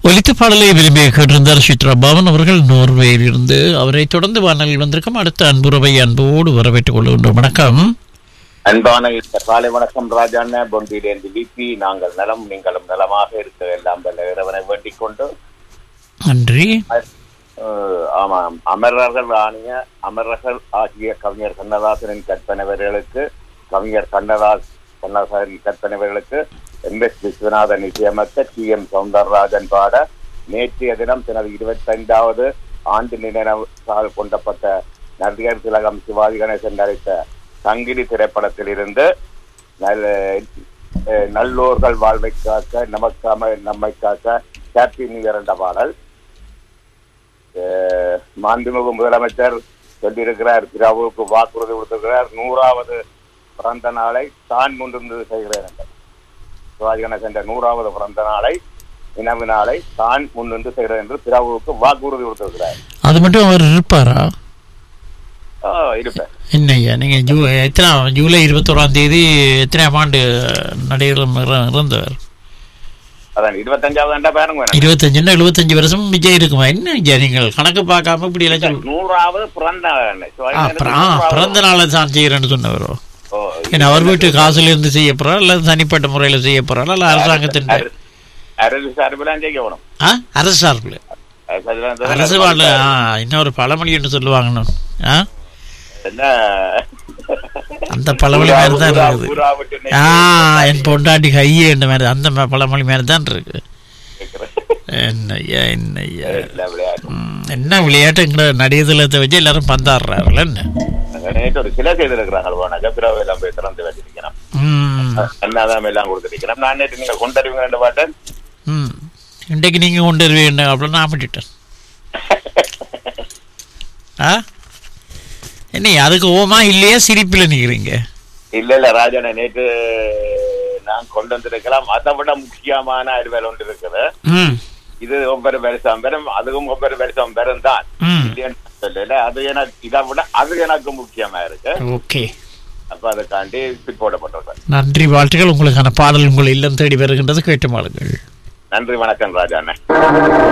ஒலித்த பாடலை விரும்பி கேட்டிருந்தார் சித்ரா பவன் அவர்கள் நோர்வேயில் இருந்து அவரை தொடர்ந்து வானலில் வந்திருக்கும் அடுத்த அன்புறவை அன்போடு வரவேற்றுக் கொள்கின்றோம் வணக்கம் அன்பான இந்த காலை வணக்கம் ராஜாண்ண பொண்டியிலேந்து விபி நாங்கள் நலம் நீங்களும் நலமாக இருக்க எல்லாம் வல்ல இறைவனை வேண்டிக் கொண்டு நன்றி அஹ், ஆமாம் அமரர்கள் ஆணிய அமரர்கள் ஆகிய கவிஞர் கண்ணதாசனின் கற்பனைவர்களுக்கு கவிஞர் கண்ணதாஸ் கண்ணதாசனின் கற்பனைவர்களுக்கு எம் எஸ் விஸ்வநாதன் இசையமைக்க டி எம் சவுந்தரராஜன் பாட நேற்றைய தினம் தனது இருபத்தைந்தாவது ஆண்டு நினைவால் கொண்டப்பட்ட நடிகர் திலகம் சிவாஜி கணேசன் நடித்த சங்கிலி திரைப்படத்தில் இருந்து நல்ல அஹ், நல்லோர்கள் வாழ்வை காக்க நமக்காம நம்மை காக்க ஹாப்பி நியூ இயர் என்ற பாடல் அஹ், மாண்புமிகு முதலமைச்சர் சொல்லியிருக்கிறார் பிராவுக்கு வாக்குறுதி கொடுத்திருக்கிறார் நூறாவது பிறந்த நாளை தான் முன்னிருந்து செய்கிறேன் என்றார். சிவாஜி கணேசன் என்ற நூறாவது பிறந்த நாளை நினைவு நாளை தான் முன்னின்று செய்கிறேன் என்று பிராவுக்கு வாக்குறுதி கொடுத்திருக்கிறார் அது மட்டும் அவர் இருப்பாரா ஆ, இருப்பேன் என்னய்யா நீங்க ஜூ எத்தனை ஜூலை இருபத்தோராம் தேதி எத்தனாம் ஆண்டு நடிகர் இற- இறந்தவர் அதான் இருபத்தஞ்சாவது ஆண்டா பாருங்க வேணும் இருபத்தஞ்சுன்னா எழுபத்தஞ்சு வருஷம் விஜய் இருக்குமா என்ன ஐயா நீங்கள் கணக்கு பார்க்காம இப்படி எல்லாம் சொல்லு நூறாவது பிறந்த நாள் சிவாஜி ஆ, கணேசன் பிர- ஆ, நூறாவது- பிறந்த நாளை தான் செய்யறேன்னு சொன்னவரோ ஓ, ஏன்னா அவர் வீட்டு காசுல இருந்து செய்ய போறா இல்ல தனிப்பட்ட முறையில செய்ய போறா இல்ல அரசாங்கத்தின் அர- அரசு சார்பிலாம் செய்யணும் ஆ அரசு சார்பில் அரசு வாழ்ல இன்னொரு பழமொழி என்று சொல்லுவாங்கன்னு ஆ என்ன அந்த பழமொழி மாதிரி தான் ஊரா- இருக்குது ஊரா விட்டு நெய் ஆ என் பொண்டாட்டி கையே என்ற மாதிரி அந்த ம- பழமொழி மாதிரி தான் இருக்கு கேட்கிறேன். என்னய்யா என்னய்யா இல்ல விளையாட்டு ம், என்ன விளையாட்டுங்கிற நடிகதளத்தை வச்சு எல்லாரும் பந்தாடுறாருல என்ன அங்க நேற்று ஒரு சிலை செய்திருக்கிறாங்க போனாக்க பிறகு எல்லாம் போய் திறந்து வச்சிருக்கிறோம் ம் அண்ணாதான் எல்லாம் கொடுத்துருக்கிறோம் நான் நேற்று நீங்க கொண்டறிவீங்க ரெண்டு பாட்டன் ம் இன்றைக்கு நீங்கள் கொண்டு வருவீங்க அப்படின்னு நான் பண்ணிட்டேன் ஆ என்ன அதுக்கு ஓமா இல்லையா சிரிப்பில் நிற்கிறீங்க இல்ல இல்ல ராஜன நேற்று நான் கொண்டு வந்திருக்கலாம் அதை விட முக்கியமான அறிவியல் ஒன்று இருக்குது ம் இது ஒவ்வொரு வருஷம் பெறும் அதுவும் ஒவ்வொரு வருஷம் பெறும் தான் ம் இல்லைன்னு சொல்லல அது எனக்கு இதை விட அது எனக்கு முக்கியமா இருக்கு ஓகே அப்ப அதுக்காண்டி பிட் போடப்பட்டிருக்கேன் நன்றி வாழ்த்துக்கள் உங்களுக்கான பாடல் உங்கள் இல்லம் தேடி வருகின்றது கேட்டு மாளுங்கள் நன்றி வணக்கம் ராஜா அண்ணன்